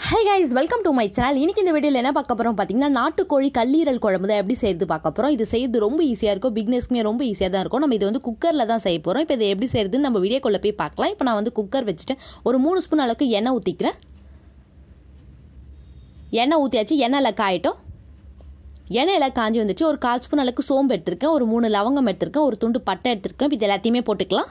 high guys welcome to my channel இன்னைக்கு இந்த வீடியோவில் என்ன பார்க்க போகிறோம் பார்த்தீங்கன்னா நாட்டுக்கோழி கல்லீரல் குழம்பு தான் எப்படி செய்யறது பார்க்க போகிறோம் இது செய்யறது ரொம்ப ஈஸியாக இருக்கும் பிக்னஸ்க்குமே ரொம்ப ஈஸியாக தான் இருக்கும் நம்ம இது வந்து குக்கரில் தான் செய்ய போகிறோம் இப்போ இது எப்படி செய்யறதுன்னு நம்ம வீடியோக்குள்ளே போய் பார்க்கலாம் இப்போ நான் வந்து குக்கர் வச்சுட்டு ஒரு மூணு ஸ்பூன் அளவுக்கு எண்ணெய் ஊற்றிக்கிறேன் எண்ணெய் ஊற்றியாச்சு எண்ணெயில் காயட்டும் எண்ணெயில் காஞ்சி வந்துச்சு ஒரு கால் ஸ்பூன் அளவுக்கு சோம்பு எடுத்திருக்கேன் ஒரு மூணு லவங்கம் எடுத்திருக்கேன் ஒரு துண்டு பட்டை எடுத்திருக்கேன் இப்போ இது எல்லாத்தையுமே போட்டுக்கலாம்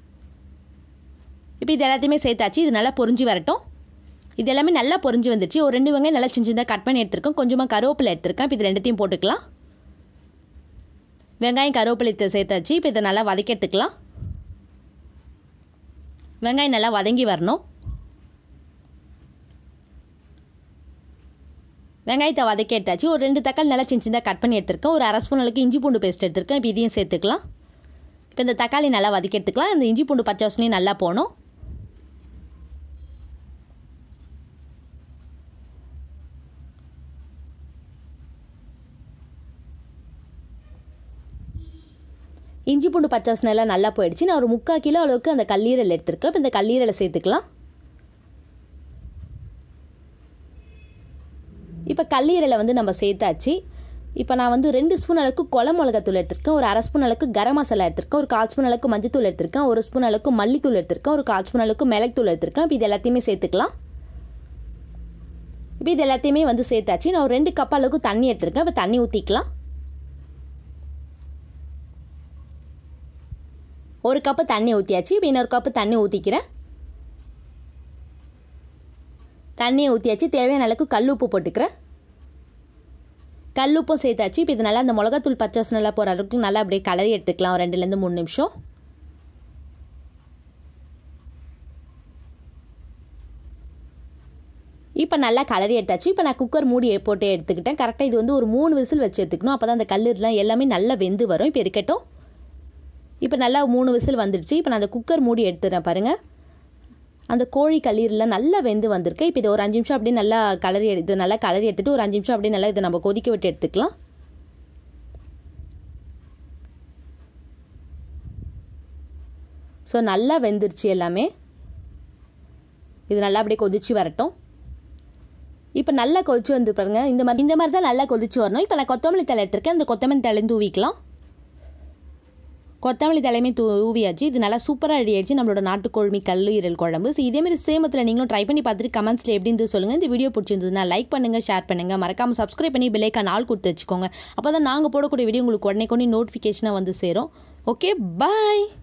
இப்போ இது எல்லாத்தையுமே சேர்த்தாச்சு இது நல்லா பொரிஞ்சு வரட்டும் இது எல்லாமே நல்லா பொரிஞ்சு வந்துச்சு ஒரு ரெண்டு வெங்காயம் நல்லா சின்ன சின்னதாக கட் பண்ணி எடுத்திருக்கேன் கொஞ்சமாக கருவேப்பிலை எடுத்திருக்கேன் இப்போ இது ரெண்டுத்தையும் போட்டுக்கலாம் வெங்காயம் கருவேப்பிலை சேர்த்தாச்சு இப்போ இதை நல்லா வதக்கி எடுத்துக்கலாம் வெங்காயம் நல்லா வதங்கி வரணும் வெங்காயத்தை வதக்கி எடுத்தாச்சு ஒரு ரெண்டு தக்காளி நல்லா சின்ன சின்னதாக கட் பண்ணி எடுத்திருக்கேன் ஒரு அரை ஸ்பூன் அளவுக்கு இஞ்சி பூண்டு பேஸ்ட் எடுத்திருக்கேன் இப்போ இதையும் சேர்த்துக்கலாம் இப்போ இந்த தக்காளி நல்லா வதக்கி எடுத்துக்கலாம் இந்த இஞ்சி பூண்டு பச்சை வாசனையும் நல்லா போகணும் இஞ்சி பூண்டு பச்சை வாசனை எல்லாம் நல்லா போயிடுச்சு நான் ஒரு முக்கால் கிலோ அளவுக்கு அந்த கல்லீரல் எடுத்திருக்கேன் இப்போ இந்த கல்லீரலை சேர்த்துக்கலாம் இப்போ கல்லீரலை வந்து நம்ம சேர்த்தாச்சு இப்போ நான் வந்து ரெண்டு ஸ்பூன் அளவுக்கு குளம் மிளகாத்தூள் எடுத்திருக்கேன் ஒரு அரை ஸ்பூன் அளவுக்கு கரம் மசாலா எடுத்திருக்கேன் ஒரு கால் ஸ்பூன் அளவுக்கு மஞ்சத்தூள் எடுத்திருக்கேன் ஒரு ஸ்பூன் அளவுக்கு மல்லித்தூள் எடுத்திருக்கேன் ஒரு கால் ஸ்பூன் அளவுக்கு மிளகுத்தூள் எடுத்திருக்கேன் இப்போ இது எல்லாத்தையுமே சேர்த்துக்கலாம் இப்போ இது எல்லாத்தையுமே வந்து சேர்த்தாச்சு நான் ஒரு ரெண்டு கப் அளவுக்கு தண்ணி எடுத்திருக்கேன் இப்போ தண்ணி ஊற்றிக்கலாம் ஒரு கப்பு தண்ணி ஊற்றியாச்சு இப்போ இன்னொரு கப்பு தண்ணி ஊற்றிக்கிறேன் தண்ணியை ஊற்றியாச்சு தேவையான அளவுக்கு கல் உப்பு போட்டுக்கிறேன் கல் உப்பும் சேர்த்தாச்சு இப்போ இது நல்லா அந்த மிளகாத்தூள் பச்சை வாசனை நல்லா போகிற அளவுக்கு நல்லா அப்படியே கலரி எடுத்துக்கலாம் ஒரு ரெண்டுலேருந்து மூணு நிமிஷம் இப்போ நல்லா கலரி எடுத்தாச்சு இப்போ நான் குக்கர் மூடி போட்டு எடுத்துக்கிட்டேன் கரெக்டாக இது வந்து ஒரு மூணு விசில் வச்சு எடுத்துக்கணும் அப்போ தான் அந்த கல்லூரிலாம் எல்லாமே நல்லா வெந்து வரும் இப்போ இருக்கட்டும் இப்போ நல்லா மூணு விசில் வந்துடுச்சு இப்போ நான் அந்த குக்கர் மூடி எடுத்துறேன் பாருங்கள் அந்த கோழி கல்லீரில் நல்லா வெந்து வந்திருக்கு இப்போ இது ஒரு அஞ்சு நிமிஷம் அப்படியே நல்லா கலரி இது நல்லா கலரி எடுத்துகிட்டு ஒரு அஞ்சு நிமிஷம் அப்படியே நல்லா இதை நம்ம கொதிக்க விட்டு எடுத்துக்கலாம் ஸோ நல்லா வெந்துருச்சு எல்லாமே இது நல்லா அப்படியே கொதிச்சு வரட்டும் இப்போ நல்லா கொதிச்சு வந்து பாருங்கள் இந்த மாதிரி இந்த மாதிரி தான் நல்லா கொதிச்சு வரணும் இப்போ நான் கொத்தமல்லி தலை எடுத்திருக்கேன் அந்த கொத்தமல்லி தலையும் தூவிக்கலாம் கொத்தமல்லி தலையுமே தூவியாச்சு இது நல்லா சூப்பராக ரெடி ஆயிடுச்சு நம்மளோட நாட்டுக்கோழி கல்லீரல் குழம்பு ஸோ இதேமாதிரி சேமத்தில் நீங்களும் ட்ரை பண்ணி பார்த்துட்டு கமெண்ட்ஸில் எப்படின்னு சொல்லுங்கள் இந்த வீடியோ பிடிச்சிருந்ததுன்னா லைக் பண்ணுங்கள் ஷேர் பண்ணுங்கள் மறக்காமல் சப்ஸ்கிரைப் பண்ணி பெல்லைக்கான ஆள் கொடுத்து வச்சுக்கோங்க அப்போ தான் நாங்கள் போடக்கூடிய வீடியோ உங்களுக்கு உடனே கொண்டு நோட்டிஃபிகேஷனாக வந்து சேரும் ஓகே பாய்